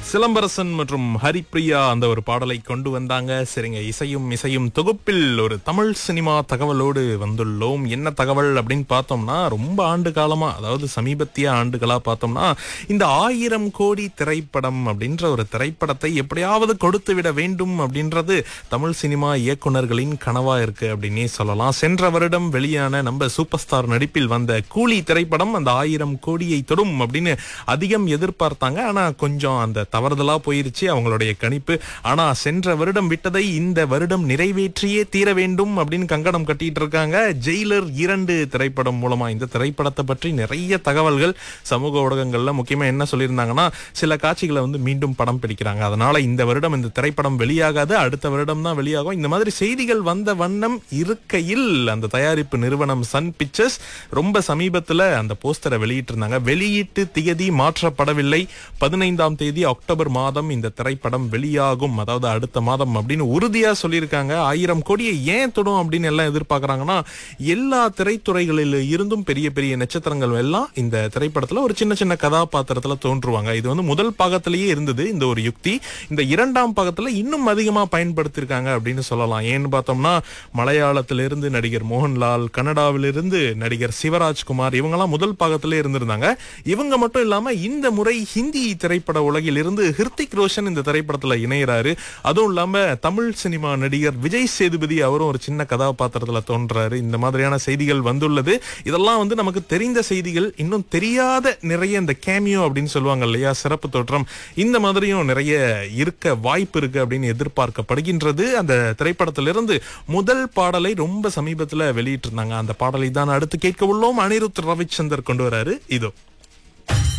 சிலம்பரசன் மற்றும் ஹரிப்ரியா அந்த ஒரு பாடலை கொண்டு வந்தாங்க சரிங்க இசையும் இசையும் தொகுப்பில் ஒரு தமிழ் சினிமா தகவலோடு வந்துள்ளோம் என்ன தகவல் அப்படின்னு பார்த்தோம்னா ரொம்ப ஆண்டு காலமா அதாவது சமீபத்திய ஆண்டுகளா பார்த்தோம்னா இந்த ஆயிரம் கோடி திரைப்படம் அப்படின்ற ஒரு திரைப்படத்தை எப்படியாவது கொடுத்து விட வேண்டும் அப்படின்றது தமிழ் சினிமா இயக்குனர்களின் கனவா இருக்கு அப்படின்னே சொல்லலாம் சென்ற வருடம் வெளியான நம்ம சூப்பர் ஸ்டார் நடிப்பில் வந்த கூலி திரைப்படம் அந்த ஆயிரம் கோடியை தொடும் அப்படின்னு அதிகம் எதிர்பார்த்தாங்க ஆனா கொஞ்சம் அந்த தவறுதலா போயிருச்சு அவங்களுடைய கணிப்பு ஆனா சென்ற வருடம் விட்டதை இந்த வருடம் நிறைவேற்றியே தீர வேண்டும் அப்படின்னு கங்கணம் கட்டிட்டு இருக்காங்க ஜெயிலர் இரண்டு திரைப்படம் மூலமா இந்த திரைப்படத்தை பற்றி நிறைய தகவல்கள் சமூக ஊடகங்கள்ல முக்கியமா என்ன சொல்லியிருந்தாங்கன்னா சில காட்சிகளை வந்து மீண்டும் படம் பிடிக்கிறாங்க அதனால இந்த வருடம் இந்த திரைப்படம் வெளியாகாது அடுத்த வருடம் தான் வெளியாகும் இந்த மாதிரி செய்திகள் வந்த வண்ணம் இருக்கையில் அந்த தயாரிப்பு நிறுவனம் சன் பிக்சர்ஸ் ரொம்ப சமீபத்துல அந்த போஸ்டரை வெளியிட்டு இருந்தாங்க வெளியீட்டு திகதி மாற்றப்படவில்லை பதினைந்தாம் தேதி அக்டோபர் மாதம் இந்த திரைப்படம் வெளியாகும் அதாவது அடுத்த மாதம் அப்படின்னு உறுதியா சொல்லியிருக்காங்க ஆயிரம் கோடியை ஏன் தொடும் அப்படின்னு எல்லாம் எதிர்பார்க்கறாங்கன்னா எல்லா திரைத்துறைகளில் இருந்தும் பெரிய பெரிய நட்சத்திரங்கள் எல்லாம் இந்த திரைப்படத்துல ஒரு சின்ன சின்ன கதாபாத்திரத்துல தோன்றுவாங்க இது வந்து முதல் பாகத்திலேயே இருந்தது இந்த ஒரு யுக்தி இந்த இரண்டாம் பாகத்துல இன்னும் அதிகமா பயன்படுத்தியிருக்காங்க அப்படின்னு சொல்லலாம் ஏன்னு பார்த்தோம்னா மலையாளத்திலிருந்து நடிகர் மோகன்லால் கன்னடாவிலிருந்து நடிகர் சிவராஜ்குமார் இவங்கெல்லாம் முதல் பாகத்திலே இருந்திருந்தாங்க இவங்க மட்டும் இல்லாம இந்த முறை ஹிந்தி திரைப்பட உலகில் இருந்து ஹிருத்திக் ரோஷன் இந்த திரைப்படத்துல இணையறாரு அதுவும் இல்லாம தமிழ் சினிமா நடிகர் விஜய் சேதுபதி அவரும் ஒரு சின்ன கதாபாத்திரத்துல தோன்றாரு இந்த மாதிரியான செய்திகள் வந்துள்ளது இதெல்லாம் வந்து நமக்கு தெரிந்த செய்திகள் இன்னும் தெரியாத நிறைய இந்த கேமியோ அப்படின்னு சொல்லுவாங்க இல்லையா சிறப்பு தோற்றம் இந்த மாதிரியும் நிறைய இருக்க வாய்ப்பு இருக்கு அப்படின்னு எதிர்பார்க்கப்படுகின்றது அந்த திரைப்படத்திலிருந்து முதல் பாடலை ரொம்ப சமீபத்துல வெளியிட்டிருந்தாங்க அந்த பாடலை தான் அடுத்து கேட்க உள்ளோம் அனிருத் ரவிச்சந்தர் கொண்டு வராரு இதோ